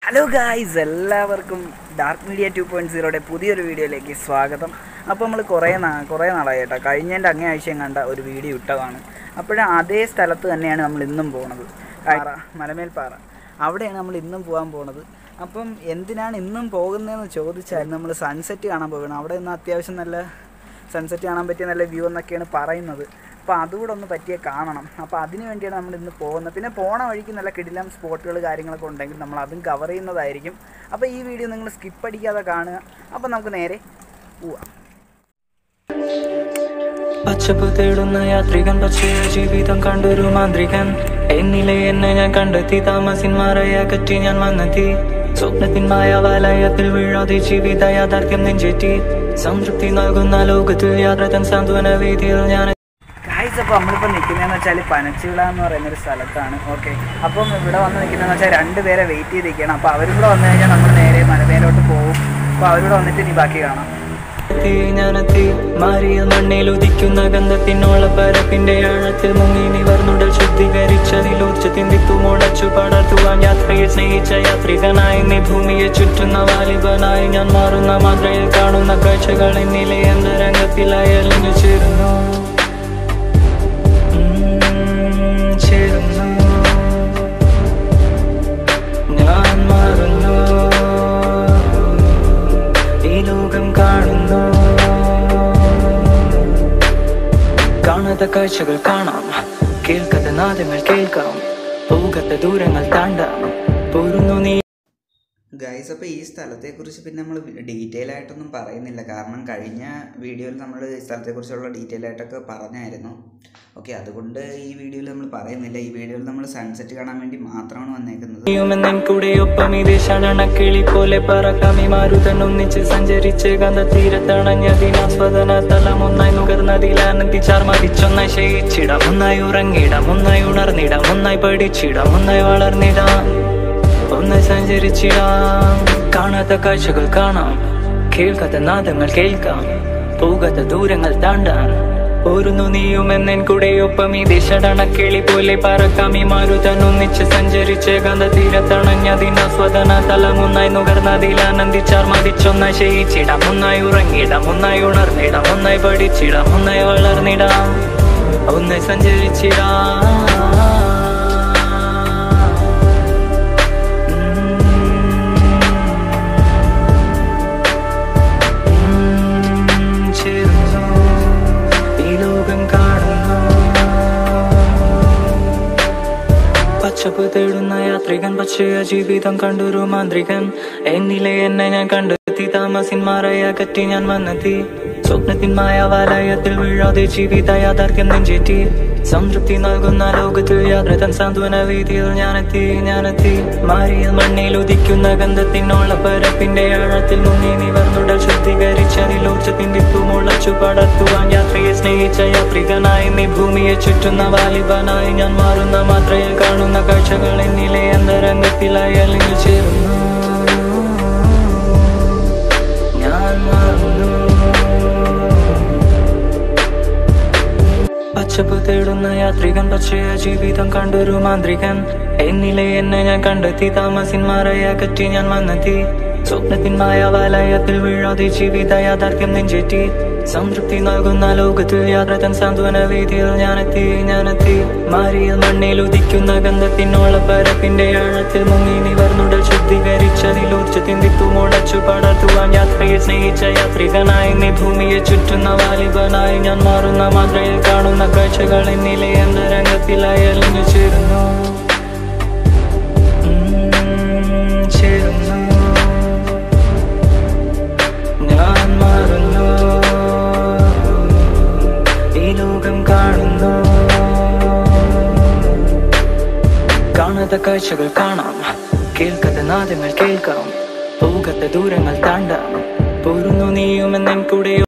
hello guys എല്ലാവർക്കും dark media two point സീറോയുടെ പുതിയൊരു വീഡിയോയിലേക്ക് സ്വാഗതം അപ്പോൾ നമ്മൾ കുറേ നാ കുറേ നാളായി കേട്ടോ കഴിഞ്ഞതിൻ്റെ അങ്ങേ ആഴ്ചയും കണ്ട ഒരു വീഡിയോ ഇട്ടതാണ് അപ്പോഴും അതേ സ്ഥലത്ത് തന്നെയാണ് നമ്മൾ ഇന്നും പോണത് പാറ മലമേൽപ്പാറ അവിടെയാണ് നമ്മൾ ഇന്നും പോകാൻ പോണത് അപ്പം എന്തിനാണ് ഇന്നും പോകുന്നതെന്ന് ചോദിച്ചാൽ നമ്മൾ സൺസെറ്റ് കാണാൻ പോകണം അവിടെ നിന്ന് അത്യാവശ്യം നല്ല സൺസെറ്റ് കാണാൻ പറ്റിയ നല്ല വ്യൂ എന്നൊക്കെയാണ് പറയുന്നത് അപ്പോൾ അതുകൂടെ ഒന്ന് പറ്റിയ കാണണം അപ്പോൾ അതിന് വേണ്ടിയാണ് നമ്മൾ ഇന്ന് പോകുന്നത് പിന്നെ പോണ വഴിക്ക് നല്ല കിടിലം സ്പോട്ടുകൾ കാര്യങ്ങളൊക്കെ ഉണ്ടെങ്കിൽ നമ്മൾ അതും കവർ ചെയ്യുന്നതായിരിക്കും അപ്പോൾ ഈ വീഡിയോ നിങ്ങൾ സ്കിപ്പ് അടിക്കാതെ കാണുക അപ്പോൾ നമുക്ക് നേരെ പോവാം പച്ചപ്പ് തേടുന്ന യാത്രികൻ പക്ഷേ ജീവിതം കണ്ടൊരു മാന്ത്രികൻ എന്നിലെ എന്നെ ഞാൻ കണ്ടെത്തി താമസിൻ മറയകറ്റി ഞാൻ വന്നെത്തി സ്വപ്നത്തിൻ മായാവലയത്തിൽ വീഴാതെ ജീവിത യാഥാർത്ഥ്യം നെഞ്ചേറ്റി സംതൃപ്തി നൽകുന്ന ലോകത്തിൽ യാത്ര തൻ സാന്ത്വന വേദിയിൽ ഞാൻ ഗായ്സ് അപ്പോൾ നമ്മളിപ്പോൾ നിൽക്കുന്നതെന്ന് വെച്ചാൽ പനച്ചിള എന്ന് പറയുന്ന ഒരു സ്ഥലത്താണ് ഓക്കെ അപ്പം ഇവിടെ വന്ന് നിൽക്കുന്നതെന്ന് വെച്ചാൽ രണ്ട് പേരെ വെയിറ്റ് ചെയ്തിരിക്കുകയാണ് അപ്പോൾ അവരും കൂടെ വന്നു കഴിഞ്ഞാൽ നമ്മൾ നേരെ മലമേലോട്ട് പോകും അപ്പോൾ അവരോട് വന്നിട്ട് ഇനി ബാക്കി കാണാം എത്തി ഞാനെത്തി മാറിയ മണ്ണിൽ ഉദിക്കുന്ന ഗന്ധത്തിനോള പരപ്പിന്റെ ആഴത്തിൽ മുങ്ങി നിവർന്നുടൽ ശുദ്ധീകരിച്ചതിൽ ഊർജ്ജത്തിൻ വിത്തു മുളച്ചു പടർത്തുവാൻ യാത്രയിൽ സ്നേഹിച്ച യാത്രികനായി നീ ഭൂമിയെ ചുറ്റുന്ന വാലിബനായി ഞാൻ മാറുന്ന മാത്രയിൽ കാണുന്ന കാഴ്ചകൾ എന്നിലെ അന്തരംഗത്തിൽ അയലിഞ്ഞു ചേരുന്നു ഉം, ചേരുന്നു ഞാൻ മാറുന്നു ഈ ലോകം കാണുന്നു കാണാത്ത കാഴ്ചകൾ കാണാം കേൾക്കാത്ത നാദങ്ങൾ കേൾക്കാം പോകാത്ത ദൂരങ്ങൾ താണ്ടാം പോരുന്നു നീ ഗൈസ് അപ്പോൾ ഈ സ്ഥലത്തെക്കുറിച്ച് പിന്നെ നമ്മൾ ഡീറ്റെയിൽ ആയിട്ടൊന്നും പറയുന്നില്ല കാരണം കഴിഞ്ഞ വീഡിയോയിൽ നമ്മൾ ഈ സ്ഥലത്തെക്കുറിച്ചുള്ള ഡീറ്റെയിൽ ആയിട്ടൊക്കെ പറഞ്ഞായിരുന്നു ഓക്കെ അതുകൊണ്ട് ഈ വീഡിയോയിൽ നമ്മൾ പറയുന്നില്ല ഈ വീഡിയോയിൽ നമ്മൾ സൺസെറ്റ് കാണാൻ വേണ്ടി മാത്രമാണ് വന്നേക്കുന്നത് നീയുമെന്നൻ കൂടെ ഒപ്പം ഇതേ ശരണക്കിളി പോലെ പറക്കാം ഈ മാരുതൻ ഒന്നിച്ച് സഞ്ചരിച്ച് ഗന്ധ തീരത്തണഞ്ഞതിനാസ്വദന തലം ഒന്നായി നുകർന്നതിൽ ആനന്ദിച്ചാർ മതിച്ചൊന്നായി ശയിച്ചിടാം ഒന്നായി ഉറങ്ങിടാം ഒന്നായി ഉണർന്നിടാം ഒന്നായി പഠിച്ചിടാം ഒന്നായി വളർന്നിടാം ഒന്നായി സഞ്ചരിച്ചിടാം കാണാത്ത കാഴ്ചകൾ കാണാം കേൾക്കാത്ത നാദങ്ങൾ കേൾക്കാം പോകാത്ത ദൂരങ്ങൾ താണ്ടാൻ പോരുന്നു നീയുമെന്നൻ കൂടെ ഒപ്പം ഈ ദിശടണക്കിളി പോലെ പറക്കാം ഈ മാരുതൻ ഒന്നിച്ച് സഞ്ചരിച്ച് ഗന്ധ തീരത്തണഞ്ഞതിനാസ്വദന തലം ഒന്നായി നുകർന്നതിൽ ആനന്ദിച്ചാർ മതിച്ചൊന്നായി ശയിച്ചിടാം ഒന്നായി ഉറങ്ങിടാം ഒന്നായി ഉണർന്നിടാം ഒന്നായി പഠിച്ചിടാം ഒന്നായി വളർന്നിടാം ഒന്നായി സഞ്ചരിച്ചിടാം ഉം, ചേരുന്നു ഈ ലോകം കാണുന്നു പച്ചപ്പ് തേടുന്ന യാത്രികൻ പച്ചയ ജീവിതം കണ്ടൊരു മാന്ത്രികൻ എന്നിലെ എന്നെ ഞാൻ കണ്ടെത്തി താമസിൻ മറയകറ്റി ഞാൻ വന്നെത്തി സ്വപ്നത്തിൻ മായാവലയത്തിൽ വീഴാതെ ജീവിത യാഥാർത്ഥ്യം നെഞ്ചേറ്റി സംതൃപ്തി നൽകുന്ന ലോകത്തിൽ യാത്ര തൻ സാന്ത്വന വീതിയിൽ ഞാനെത്തി ഞാനെത്തി മാറിയ മണ്ണിൽ ഉദിക്കുന്ന ഗന്ധത്തിനോള പരപ്പിന്റെ ആഴത്തിൽ മുങ്ങി നിവർന്നുടൽ ശുദ്ധീകരിച്ചതിൽ ഊർജ്ജത്തിൻ വിത്തു മുളച്ചു പടർത്തുവാൻ യാത്രയെ സ്നേഹിച്ച യാത്രികനായി നീ ഭൂമിയെ ചുറ്റുന്ന വാലിബനായി ഞാൻ മാറുന്ന മാത്രയിൽ കാണുന്ന കാഴ്ചകൾ എന്നിലെ അന്തരംഗത്തിൽ അയലിഞ്ഞു ചേരുന്നു ഞാൻ മാറുന്നു പച്ചപ്പ് തേടുന്ന യാത്രികൻ പക്ഷേ ജീവിതം കണ്ടൊരു മാന്ത്രികൻ എന്നിലെ എന്നെ ഞാൻ കണ്ടെത്തി താമസിൻ മറയകറ്റി ഞാൻ വന്നെത്തി സ്വപ്നത്തിൻ മായാവലയത്തിൽ വീഴാതെ ജീവിത യാഥാർത്ഥ്യം നെഞ്ചേറ്റി സംതൃപ്തി നൽകുന്ന ലോകത്തിൽ യാത്ര തൻ സാന്ത്വന വേദിയിൽ ഞാനെത്തി ഞാനെത്തി മാറിയ മണ്ണിൽ ഉദിക്കുന്ന ഗന്ധത്തിനോള പരപ്പിന്റെ ആഴത്തിൽ മുങ്ങി നിവർന്നുടൽ ശുദ്ധീകരിച്ചതിൽ ഊർജ്ജത്തിൻ വിത്തു മുളച്ചു പടർത്തുവാൻ യാത്രയെ സ്നേഹിച്ച യാത്രികനായി നീ ഭൂമിയെ ചുറ്റുന്ന വാലിബനായി ഞാൻ മാറുന്ന മാത്രയിൽ കാണുന്ന കാഴ്ചകൾ എന്നിലെ അന്തരംഗത്തിൽ അയലിഞ്ഞു ചേരുന്നു ഉം, ചേരുന്നു ഞാൻ മാറുന്നു ഈ ലോകം കാണുന്നു കാണാത്ത കാഴ്ചകൾ കാണാം കേൾക്കാത്ത നാദങ്ങൾ കേൾക്കാം പോകാത്ത ദൂരങ്ങൾ താണ്ടാം പോരുന്നു നീയുമെന്നൻ കൂടെ